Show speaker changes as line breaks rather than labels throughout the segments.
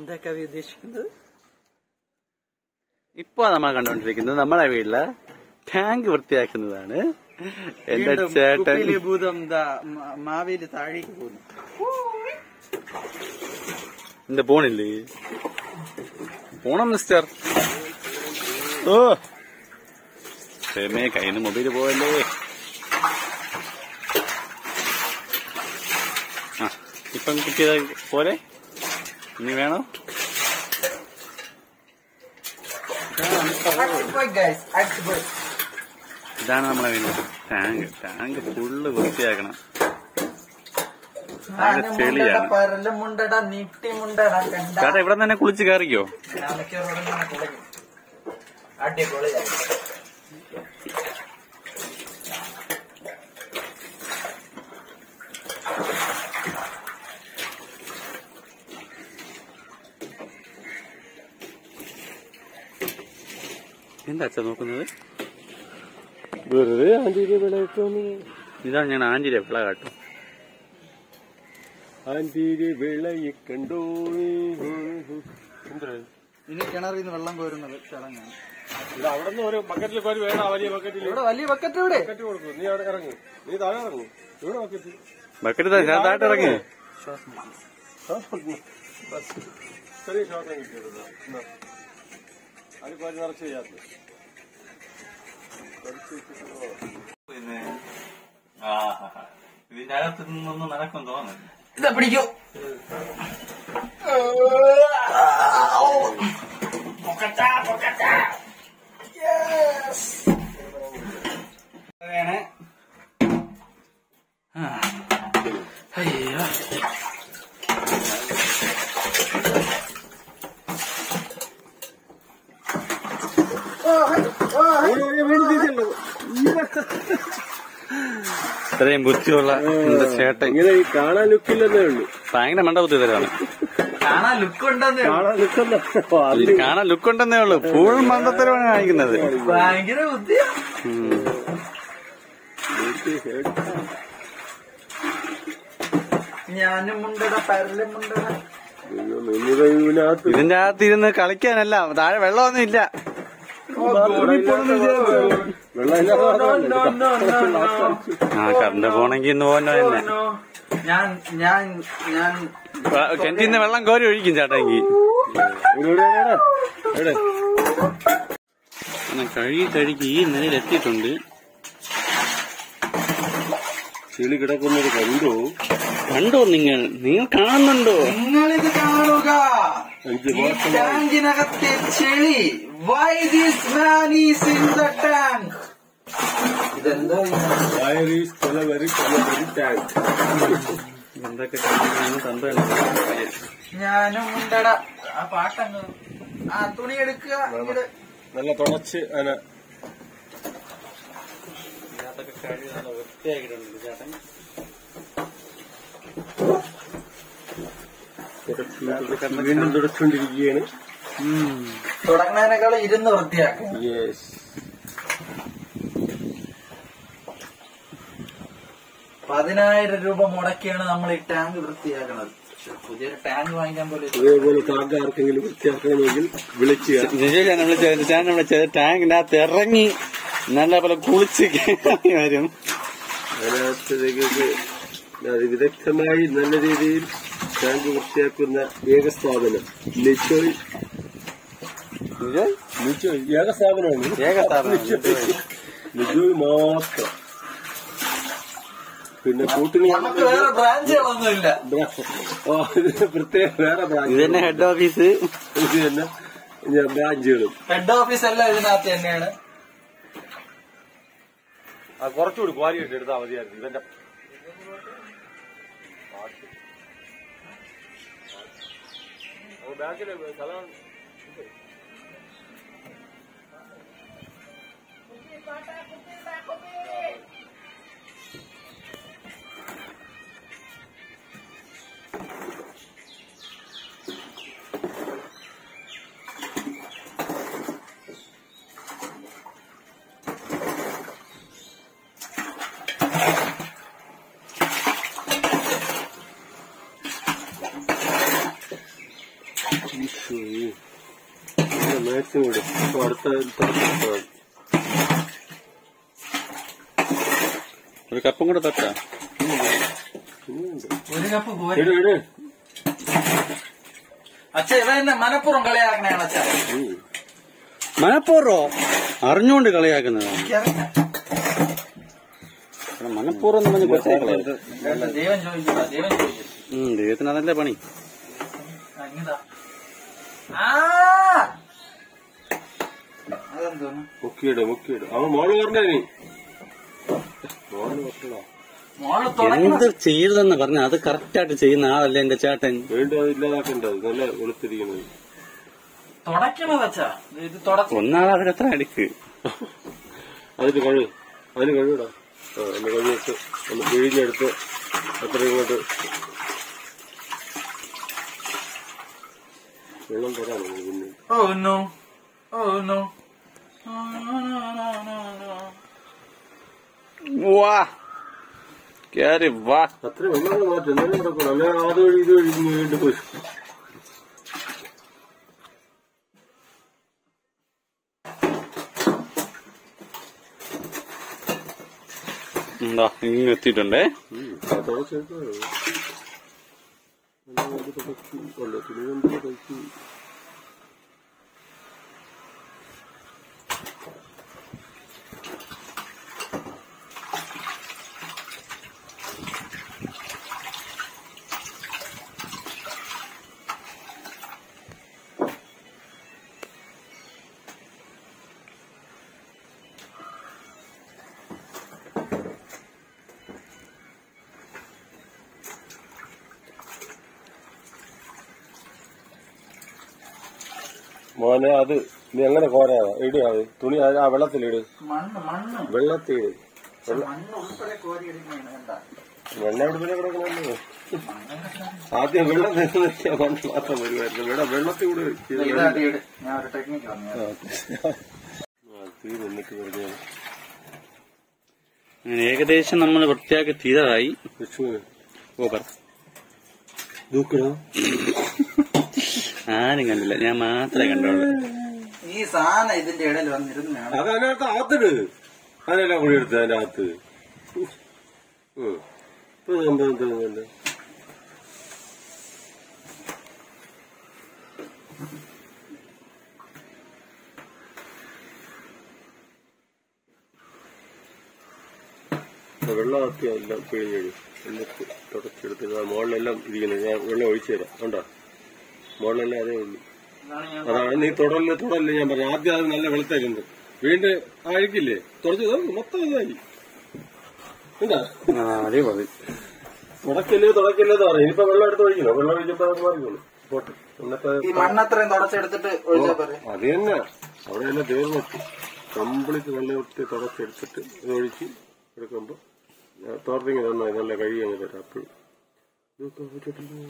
എന്താ കവി ഉദ്ദേശിക്കുന്നത്
ഇപ്പൊ നമ്മൾ കണ്ടുകൊണ്ടിരിക്കുന്നത് നമ്മളെ വീട്ടില് ടാങ്ക് വൃത്തിയാക്കുന്നതാണ് എന്റെ
വീണ്ടും
ചേട്ടൻ
കുപ്പിയിലെ ഭൂതം ദാ മ- മാവേലി താഴേക്ക് പോകുന്നു
എന്താ പോണില്ലേ പോണം മിസ്റ്റർ ഓ ക്ഷമേ കയ്യിന്ന് മൊബൈല് പോയല്ലേ ആ ഇപ്പം കിട്ടിയത് പോലെ ഇനി വേണോ ഇതാണ് നമ്മളെ വീണ്ടും ടാങ്ക് ടാങ്ക് ഫുള്ള് വൃത്തിയാക്കണം ആകെ ചെളിയാണ്
പരലും മുണ്ടട നീട്ടി മുണ്ടട കണ്ട
ചേട്ടാ ഇവിടെ തന്നെ കുളിച്ച് കയറിക്കോ
അടിപൊളിയായി
എന്താ അച്ഛൻ നോക്കുന്നത്
വെറുതെ ആന്റിയുടെ വിളയിട്ടോന്ന്
ഇതാണ് ഞാൻ ആന്റിയുടെ വിള കാട്ടും
ആന്റിയുടെ വിളയെ കണ്ടോ എന്താ
ഇനി കിണറിൽ നിന്ന് വെള്ളം കോരുന്നത് ചടങ്ങാണ്
ഇത് അവിടെ നിന്ന് ഒരു ബക്കറ്റിൽ കോരി വേണം ആ വലിയ ബക്കറ്റിൽ
ഇവിടെ വലിയ ബക്കറ്റ് ഇവിടെ
ബക്കറ്റ് കൊടുക്കും നീ അവിടെ ഇറങ്ങും നീ താഴെ ഇറങ്ങും ഇവിടെ ബക്കറ്റ്
ബക്കറ്റ് ചെറുതായിട്ട് ഇറങ്ങി
ബസ് ചെറിയ ശ്വാസം കിട്ടിയത് അത് കോരി നിറച്ച് ചെയ്യാത്ത
ഇതിന്റെ അകത്ത് നിന്നൊന്നും നടക്കും തോന്നുന്നു
ഇതാ പിടിക്കൂ അയ്യോ
ഇത്രയും ബുദ്ധിയുള്ള എന്റെ ചേട്ടൻ
ഇങ്ങനെ ഈ കാണാൻ ലുക്കില്ലെന്നേ ഉള്ളൂ
ഭയങ്കര മണ്ട ബുദ്ധി തരാണ്
കാണാൻ ലുക്ക് ഉണ്ടെന്നേ ഉള്ളൂ.
കാണാൻ ലുക്കല്ല
കാണാൻ ലുക്ക് ഉണ്ടെന്നേ ഉള്ളൂ ഫുൾ മണ്ടത്തരമാണ് കാണിക്കുന്നത്
ഭയങ്കര ബുദ്ധിയാ
ഉം.
ഞാനും മുണ്ടട പരലും മുണ്ടട
ഇതിനകത്ത്
ഇതിന്റെ അകത്ത് ഇരുന്ന് കളിക്കാനല്ല താഴെ വെള്ളമൊന്നും ഇല്ല ആ കറണ്ട് പോണെങ്കി ഇന്ന് പോകണോ തന്നെ
ഞാൻ ഞാൻ ഞാൻ
കിണറ്റിൽ നിന്ന് വെള്ളം കോരി ഒഴിക്കും ചേട്ടാങ്കി അങ്ങനെ കഴുകി കഴുകി ഈ നിലയിൽ എത്തിയിട്ടുണ്ട്
ചെളി കിടക്കുന്നത് കണ്ടു
കണ്ടോ നിങ്ങൾ നിങ്ങൾ കാണുന്നുണ്ടോ
നിങ്ങളിത് കാണുക
അഞ്ച്
ഈ
മാസം
ടാങ്കിനകത്തെ ചെളി why this man is in the tank ഇതെന്തോ
വയറീസ് കൊലവരി കൊലവരി ടാങ്ക്
എന്തൊക്കെ കാണിക്കുന്നു തന്തയാണ്
ഞാനും മുണ്ടട ആ പാട്ടങ്ങ് ആ തുണി എടുക്കുക ഇങ്ങട്.
നല്ല തുണച്ച് അതിനെ
ഇതിനകത്തൊക്കെ കഴുകി നല്ല വൃത്തിയാക്കിയിട്ടുണ്ട് ചേട്ടൻ
വീണ്ടും തുടച്ചുകൊണ്ടിരിക്കുകയാണ്
തുടങ്ങുന്നതിനേക്കാൾ ഇരുന്ന് വൃത്തിയാക്കുക
യെസ്
പതിനായിരം രൂപ മുടക്കിയാണ് നമ്മൾ ഈ ടാങ്ക് വൃത്തിയാക്കുന്നത് ശ്ശെ, പുതിയൊരു ടാങ്ക് വാങ്ങിക്കാൻ പോലെ
ഇതേപോലെ താങ്കൾ ആർക്കെങ്കിലും വൃത്തിയാക്കണമെങ്കിൽ വിളിക്കുക
നിജയാണ് വിളിച്ചത് ചേട്ടൻ വിളിച്ചത് ടാങ്കിന്റെ അകത്ത് ഇറങ്ങി നല്ല പോലെ കുളിച്ച് കയറി വരും
അതിനകത്ത് നിങ്ങൾക്ക് അത് വിദഗ്ധമായി നല്ല രീതിയിൽ ടാങ്ക് വൃത്തിയാക്കുന്ന ഏക സ്ഥാപനം നിച്ചോയ് നിച്ചോയ് ഏക സ്ഥാപനമാണ്
ഏക സ്ഥാപനം
നിജോയ് മാത്രം പിന്നെ കൂട്ടിന്
നമുക്ക് വേറെ ബ്രാഞ്ചുകളൊന്നുമില്ല
ഓ, ഇത് പ്രത്യേക വേറെ
ഇത്
ബ്രാഞ്ച്
തന്നെ ഹെഡ് ഓഫീസ്
ഇത് തന്നെ ഞാൻ ബ്രാഞ്ചുകളും
ഹെഡ് ഓഫീസ് എല്ലാം ഇതിനകത്ത് തന്നെയാണ്
കുറച്ചുകൂടി ക്വാലിറ്റി എടുത്താൽ മതിയായിരുന്നു ഇവന്റെ ബാക്കിലെ സ്ഥലം മാക്സിമം ഇടും അപ്പൊ അടുത്ത തരത്തിൽ
ഒരു കപ്പും കൂടെ തട്ടാ
ഇനിയുണ്ട്.
ഒരു കപ്പ് പോരി
ഇട് ഇട്
അച്ഛ ഇവ എന്നെ മനപ്പുറം കളിയാക്കണേണ് അച്ഛ
ഉം.
മനപ്പൂർവ്വോ അറിഞ്ഞുകൊണ്ട് കളിയാക്കുന്നതാണ്
എനിക്കറിയാം.
ഇവിടെ മനപ്പൂർവ്വം എന്ന് പറഞ്ഞ് കൊച്ചേ കളയരുത്.
വേണ്ട, ദൈവം ചോദിച്ചില്ല ദൈവം ചോദിച്ചില്ല
ഉം, ദൈവത്തിന് അതല്ലേ പണി
ആ, ഇങ്ങതാ. ആ അതെന്തോന്നു
മുക്കിയിട് മുക്കിയിട് അവൻ മോള് പറഞ്ഞേ നീ മോള് പറഞ്ഞോ
മോള്
എന്ത്
തുടങ്ങി
ചെയ്യരുതെന്ന് പറഞ്ഞ അത് കറക്റ്റ് ആയിട്ട് ചെയ്യുന്ന ആളല്ലേ എന്റെ ചേട്ടൻ
വീണ്ടും അത് ഇല്ലാതാക്കണ്ടത് നല്ല വെളുത്തിരിക്കുന്നത്
തുടക്കണത് അച്ഛാ ഇത് തുടച്ചു
ഒന്നാളെ അതിനെത്ര അടുക്ക്
അതിന് കഴിവ് അതിന് കഴിവിടാ ആ ഒന്ന് കഴിവിട്ട് ഒന്ന് പിഴിഞ്ഞെടുത്ത് അത്ര ഇങ്ങോട്ട് വെള്ളം തരാമോ നമുക്ക് പിന്നെ
ഓ നോ ഓ നോ
വാ കേറി വാ
അത്ര വെള്ളം മാറ്റും എന്നാലും നടക്കണം അല്ലെ അത് വഴി ഇത് വഴി ഇങ്ങ് വീണ്ടും പോയി
എന്താ ഇങ്ങനെ എത്തിയിട്ടുണ്ടേ
ഉം. ആ തുടച്ചെടുത്ത് നല്ല ഒരു തുടച്ച് ഉണ്ട്. തുണി കൊണ്ട് തുടച്ച് മോനെ അത് നീ എങ്ങനെ കോരാവാ ഇട് അത് തുണി അത് ആ വെള്ളത്തിലിട്
മണ്ണ് മണ്ണ്
വെള്ളത്തിലിട് വെള്ള-
മണ്ണ് ഉൾപ്പെടെ കോരി എടുക്കണേണ് കണ്ട
വെള്ളം ഇവിടെ പിന്നെ കിടക്കണമല്ലോ ആദ്യം വെള്ളം നിൽക്കാൻ മണ്ണ് മാത്രം വരുമായിരുന്നു വെള്ളം വെള്ളത്തിൽ കൂടെ ചെയ്ത്
ഇതാട്ടി ഇട് ഞാൻ ഒരു ടെക്നിക്ക് പറഞ്ഞു
ആ, തീ നിന്നിട്ട് വെറുതെ
അങ്ങനെ ഏകദേശം നമ്മൾ വൃത്തിയാക്കി തീരാറായി
വിഷുവിന്
ഓ പറ
ദൂക്കണോ
ആരും കണ്ടില്ല ഞാൻ മാത്രമേ കണ്ടോളൂ
ഈ സാധനം ഇതിന്റെ ഇടയിൽ വന്നിരുന്നു
അത് അതിനകത്ത് അകത്തിട് അതിനെല്ലാം കൂടി എടുത്ത് അതിന്റെ അകത്ത് ഉം. ഇപ്പൊ സംഭവം തോന്നുന്നുണ്ട് ഇപ്പൊ വെള്ളം ആക്കി എല്ലാം പിഴിഞ്ഞിടും എന്നിട്ട് തുടച്ചെടുത്ത് ഇതാ മുകളിലെല്ലാം ഇരിക്കുന്നത് ഞാൻ വെള്ളം ഒഴിച്ചു തരാം ഉണ്ടോ മുകളിലെല്ലാം അതേ ഉള്ളൂ
ഇതാണ് ഞാൻ
അതാണ് നീ തുടരല് തുടരല് ഞാൻ പറഞ്ഞു ആദ്യം അത് നല്ല വെളുത്തായിരുന്നു വീണ്ടും അഴുക്കില്ലേ തുടച്ചു നോക്ക്, മൊത്തം ഇതായി എന്താ
ആ അടിപൊളി
തുടക്കില്ലേ തുടക്കില്ലേ എന്ന് പറഞ്ഞു ഇനിയിപ്പോ വെള്ളം എടുത്ത് ഒഴിക്കണോ വെള്ളം ഒഴിക്കുമ്പോ അത് മാറിക്കോളൂ പോട്ടെ എന്നിട്ട്
ഈ മണ്ണത്രയും തുടച്ചെടുത്തിട്ട് ഒഴിച്ചാ പോരെ
അത് തന്നെ അവിടെ തന്നെ തീർന്നു കംപ്ലീറ്റ് നല്ല വൃത്തി തുടച്ചെടുത്തിട്ട് ഇത് ഒഴിച്ച് എടുക്കുമ്പോ തോർത്തിങ് നന്നായി നല്ല കഴുകി അങ്ങ് തരാം അപ്പോഴും ഇതൊക്കെ വെച്ചിട്ടില്ലേ?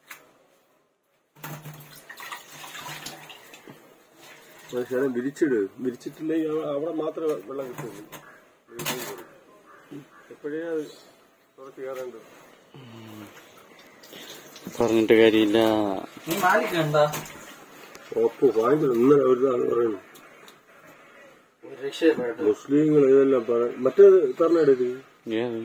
അത് ശരം വിരിച്ചിട് വിരിച്ചിട്ടില്ലെങ്കിൽ അവ- അവിടെ മാത്രമേ വെള്ളം കിട്ടുള്ളൂ എപ്പോഴേ അത് തുടച്ച് കയറേണ്ടത്
പറഞ്ഞിട്ട് കാര്യമില്ല
നീ മാലിക്കണ്ട
ഓപ്പോ ഭയങ്കര ഇന്നലെ ഒരു ആൾ പറയുന്നു
ഒരു രക്ഷയപ്പെട്ടു
മുസ്ലിങ്ങൾ ഇതെല്ലാം പറയും മറ്റേത് പറഞ്ഞെടുക്ക്
ഏത്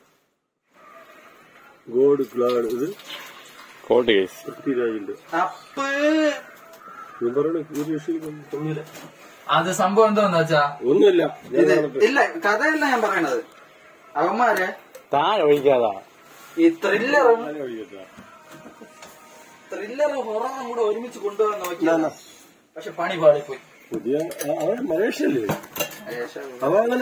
ഗോഡ് ക്ലാഡ് ഇത്
കോട്ട് കേസ്
പൃഥ്വിരാജിന്റെ
അപ്പ്
ഞാൻ പറയണ ഒരു രക്ഷയില്ല
അത് സംഭവം എന്താന്ന് വെച്ചാ
ഒന്നുമില്ല ഞാൻ
ഇത്
കാണട്ടെ.
ഇല്ല കഥയല്ല ഞാൻ പറയണത് അവന്മാരെ
താഴെ ഒഴിക്കാതാ
ഈ ത്രില്ലറും
ആരെ ഒഴിയട്ടാ?
ത്രില്ലറും ഹൊററും കൂടെ ഒരുമിച്ച് കൊണ്ടുപോകാൻ
ഇല്ല,
നോക്കിയാ
ഇല്ല.
പക്ഷെ പണി പാളിപ്പോയി
പുതിയ ആ, അവൻ മലേഷ്യല്ലേ അവ അങ്ങനെ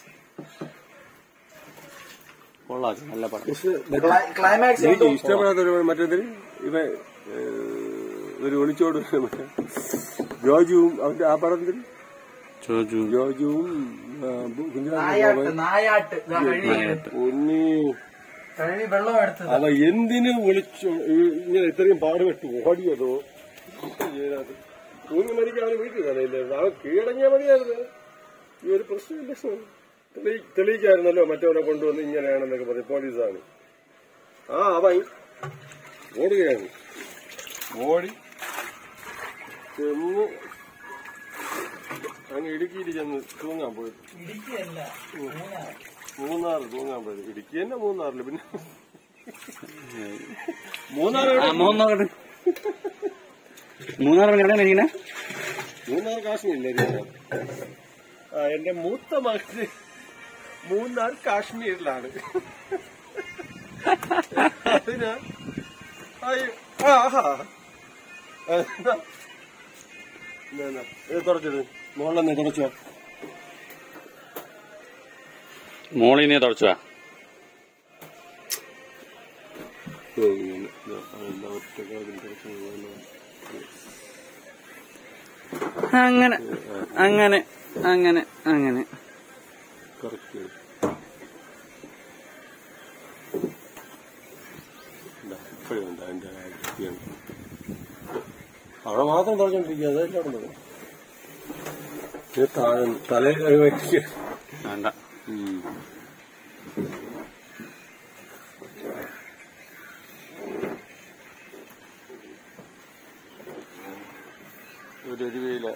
കൊള്ളാം നല്ല പടം
പക്ഷെ
ക്ലൈമാക്സ്
എനിക്ക് ഇഷ്ടപ്പെടാത്തൊരു മറ്റേതിൽ ഇവ ഏ, ഒരു ഒളിച്ചോട് ജോജുവും അവന്റെ ആ പടത്തിൽ
ചോജു
ജോജുവും ആ, ബു- കുഞ്ഞിരാമൻ
നായാട്ട്
ബാബയും.
നായാട്ട് ഇതാ കഴുകി
നായാട്ട്.
ഉണ്ണി
കഴുകി വെള്ളം എടുത്തത്
അവ എന്തിനു വിളിച്ചു ഈ- ഇങ്ങനെ ഇത്രയും പാടുപെട്ട് ഓടിയതോ തൂങ്ങി മരിക്കാൻ അവന് വീട്ടിൽ തലയില്ലായിരുന്നു അവൻ കീഴടങ്ങിയ മതിയായിരുന്നു ഈ ഒരു പ്രശ്നമില്ല തെളി തെളിയിക്കായിരുന്നല്ലോ മറ്റവരെ കൊണ്ടുവന്ന് ഇങ്ങനെയാണെന്നൊക്കെ പറയും പോലീസാണ് ആ അവൻ ഓടുകയാണ് ഓടി ചെന്ന് അങ്ങ് ഇടുക്കിയിൽ ചെന്ന് തൂങ്ങാൻ പോയി
ഇടുക്കിയല്ല മൂന്നാർ
മൂന്നാറ് തൂങ്ങാൻ പോയത് ഇടുക്കി തന്നെ മൂന്നാറില് പിന്നെ മൂന്നാർ
ആ മൂന്ന് നോക്കട്ടെ മൂന്നാർ മണി എവിടെ ഇരിക്കണേ
മൂന്നാർ കാശ്മീരില്ലേ ആ എന്റെ മൂത്ത മകന് മൂന്നാർ കാശ്മീരിലാണ് അതിന് അയ്യോ, ആ, ആഹാ. എന്നാ, എന്നാ, എന്നാ, ഇത് തുറച്ചത് മുകളിലെന്നെ തുറച്ചോ
മോളിനെ തുടച്ചു അങ്ങനെ അങ്ങനെ അങ്ങനെ അങ്ങനെ
കറക്റ്റ് ഇപ്പോഴും ഉണ്ട് അതിന്റെ വൃത്തിയാണ് അവിടെ മാത്രം തുറച്ചോണ്ടിരിക്കുക അതെല്ലാം ഉണ്ട് ഇത് താഴെ തലയിൽ കൈ വയ്ക്കുക
വേണ്ട
ഒരു അരുവയില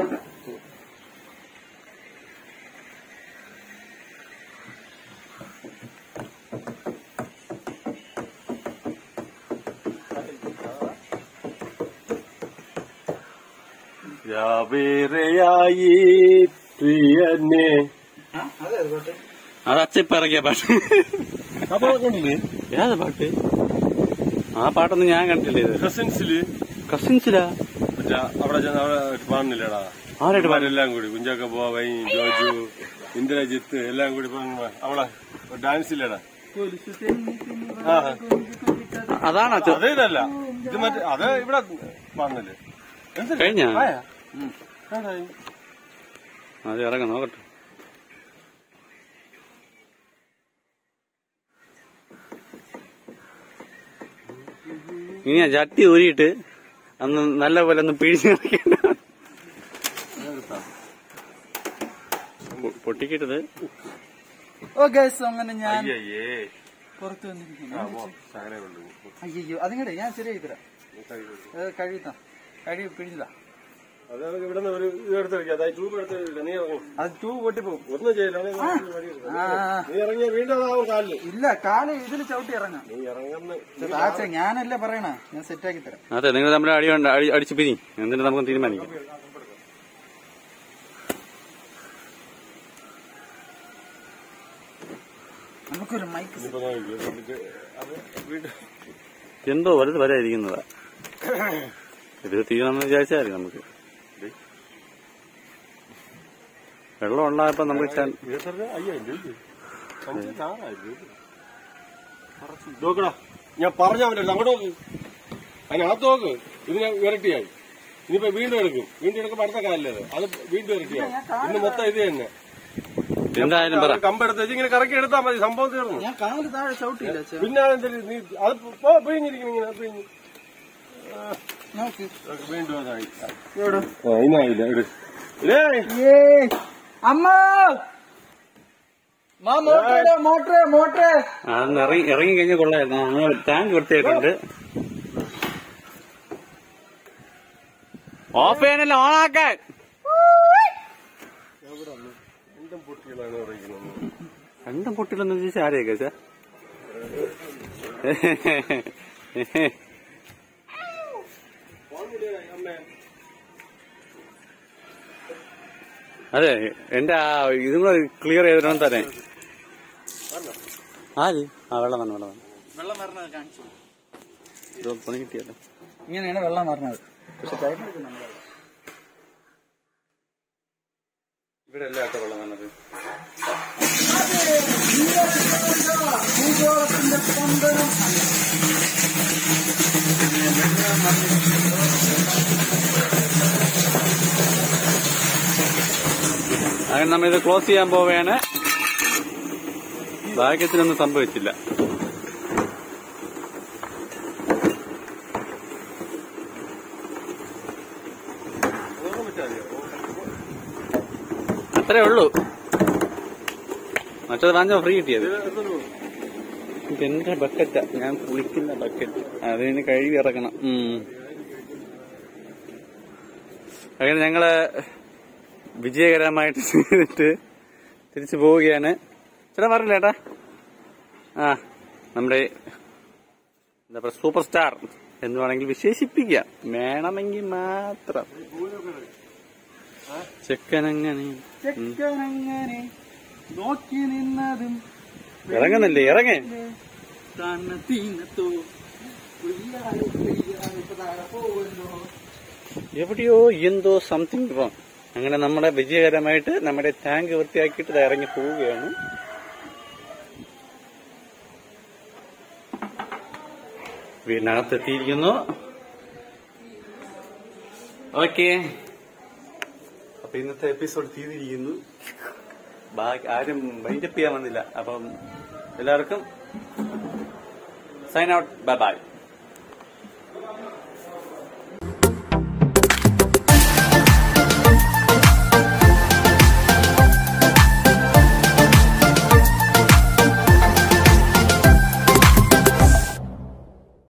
രാവേറെയായി പ്രിയനെ
അതെ അതുകൊണ്ട്
അത് അച്ചിപ്പിറക്കിയ പാട്ട്
അപ്പൊ കണ്ടില്ലേ
ഏത് പാട്ട് ആ പാട്ടൊന്നും ഞാൻ കണ്ടില്ല ഇത്
കസിൻസില്
കസിൻസിലാ
മറ്റേ അവിടെ ചെന്ന് അവിടെ പാടുന്നില്ലടാ
ആരായിട്ട് പാടി
എല്ലാം കൂടി കുഞ്ചാക്ക ബോബൈ ജോജു ഇന്ദ്രജിത്ത് എല്ലാം കൂടി ഇപ്പൊ അവളെ ഡാൻസ് ഇല്ലടാ ആ
അതാണ്
അത് ഇതല്ല ഇത് മറ്റേ അത് ഇവിടെ പാടുന്നില്ലേ എന്തിന്?
കഴിഞ്ഞാ?
ആയാ? ഉം. ഏതായി?
അത് ഇറങ്ങാം നോക്കട്ടെ ഇനി ആ ചട്ടി ഊരിയിട്ട് അന്ന് നല്ല പോലെ ഒന്ന് പിഴിഞ്ഞ് കളയണ്ട. പൊ- പൊട്ടിക്കിട്ടത്
ഓ ഗൈസ് അങ്ങനെ ഞാൻ
അയ്യയ്യേ.
പുറത്ത് വന്നിരിക്കുന്നു
ആ, പോ. ശകലേ ഉള്ളൂ.
അയ്യോ അതിങ്ങടെ ഞാൻ ശരിയാക്കി തരാം അത് കഴുകിത്താ കഴുകി പിടിച്ചതാ
അത് നമുക്ക് ഇവിടുന്ന് ഒരു ഇത് എടുത്ത് വെക്കാം അതായത് ട്യൂബ് എടുത്ത് വെക്കാം. നീ ഇറങ്ങും
അത് ടൂ പൊട്ടിപ്പോവും
ഒന്നും ചെയ്യില്ല നീ വഴി എടുക്ക്.
ആ, ആ.
നീ ഇറങ്ങിയ വീണ്ടും അതാവും കാലില്
ഇല്ല കാല് ഇതിൽ ചവിട്ടി ഇറങ്ങാം
നീ ഇറങ്ങുന്ന
താച്ച ഞാനല്ല പറയണ ഞാൻ സെറ്റാക്കി തരാം
അതെ നിങ്ങൾ നമ്മുടെ അടി വേണ്ട അടി അടിച്ച് പിരി എന്നിട്ട് നമുക്ക് തീരുമാനിക്കാം
നമുക്കൊരു മൈക്ക്
ഇപ്പൊ നോക്കിക്കോ. നമുക്ക് അത് വീണ്ടും
എന്തോ വലുത് വരെ ഇരിക്കുന്നതാ ഇത് തീരണമെന്ന് വിചാരിച്ചാൽ നമുക്ക് വെള്ളം ഉണ്ടായപ്പോ നമുക്ക് ചാൻ-
ഇരുപത്തഞ്ച് അയ്യായിരം രൂപ അഞ്ച് ആറായിരം രൂപ നോക്കടാ ഞാൻ പറഞ്ഞ അവന്റെ അങ്ങോട്ട് നോക്ക് അതിനകത്ത് നോക്ക് ഇത് ഞാൻ ഇരട്ടിയായി ഇനിയിപ്പോ വീണ്ടും എടുക്കും വീണ്ടും എടുക്കുമ്പോ അടുത്ത കാലിലത് അത് വീണ്ടും ഇരട്ടിയായി ഇന്ന് മൊത്തം ഇത് തന്നെ
എന്തായാലും പറ
കമ്പെടുത്ത് വെച്ച് ഇങ്ങനെ കറക്കി എടുത്താൽ മതി സംഭവം തീർന്നു
ഞാൻ കാല് താഴെ ചവിട്ടിയില്ല അച്ഛാ.
പിന്നെ അതെന്തൊരു നീ അത് പോ പിഴിഞ്ഞിരിക്കണം ഇങ്ങനെ പിഴിഞ്ഞ്
നോക്ക്
വീണ്ടും അതായി
എവിടെ
അതിനായില്ല ഇട് ഇതേ
ഏയ് അമ്മ മാ മോട്ടറേ മോട്ടറേ മോട്ടറേ
അതൊന്ന് ഇറങ്ങി ഇറങ്ങി കഴിഞ്ഞാൽ കൊള്ളായിരുന്നു നമ്മൾ ടാങ്ക് വൃത്തിയായിട്ടുണ്ട് ഓഫ് ചെയ്യാനല്ല ഓണാക്കാൻ
എന്തും പൊട്ടികളാണ് പറയുന്നത്
രണ്ടും പൊട്ടില്ലെന്ന് ചോദിച്ചാൽ ആരെയൊക്കെ സാർ അതെ എന്റെ ആ ഇതും കൂടെ ക്ലിയർ ചെയ്തിടണം തന്നെ ആര് ആ വെള്ളം തന്നെ വെള്ളം തന്നെ
വെള്ളം വരണത് കാണിച്ചു
ഇത് പണി കിട്ടിയല്ലോ
ഇങ്ങനെയാണ് വെള്ളം വരണത് പക്ഷെ ടൈം എടുക്കും നമ്മളത്
ഇവിടെ എല്ലാ ആട്ടോ വെള്ളം വന്നത് അങ്ങനെ നമ്മൾ ഇത് ക്ലോസ് ചെയ്യാൻ പോവുകയാണ് ഭാഗ്യത്തിനൊന്നും സംഭവിച്ചില്ല അത്രേ ഉള്ളൂ മറ്റത് വാങ്ങിച്ച ഫ്രീ കിട്ടിയത് ഇത് എന്റെ ബക്കറ്റാ ഞാൻ കുളിക്കുന്ന ബക്കറ്റ് അതിന് കഴുകി ഇറക്കണം ഉം. അങ്ങനെ ഞങ്ങള് വിജയകരമായിട്ട് ചെയ്തിട്ട് തിരിച്ചു പോവുകയാണ് ചേട്ടാ പറഞ്ഞില്ല ചേട്ടാ ആ നമ്മുടെ എന്താ പറയുക സൂപ്പർ സ്റ്റാർ എന്ന് വേണമെങ്കിൽ വിശേഷിപ്പിക്കാം വേണമെങ്കിൽ മാത്രം ചെക്കനങ്ങനെ
ചെക്കനങ്ങനെ നോക്കി നിന്നതും
ഇറങ്ങുന്നില്ലേ ഇറങ്ങേ
തന്നതീനത്തോ ഉയ്യാല, ഉയ്യാല, ഇപ്പൊ താഴെ പോകുന്നു.
എവിടെയോ എന്തോ സംതിങ് റോങ് അങ്ങനെ നമ്മുടെ വിജയകരമായിട്ട് നമ്മുടെ ടാങ്ക് വൃത്തിയാക്കിയിട്ട് ദാ ഇറങ്ങി പോവുകയാണ് വീടിനകത്തെത്തിയിരിക്കുന്നു ഓക്കെ അപ്പൊ ഇന്നത്തെ എപ്പിസോഡ് തീർന്നിരിക്കുന്നു ബാക്കി ആരും മൈൻഡപ്പ് ചെയ്യാൻ വന്നില്ല അപ്പം എല്ലാവർക്കും സൈൻ ഔട്ട് ബൈ ബൈ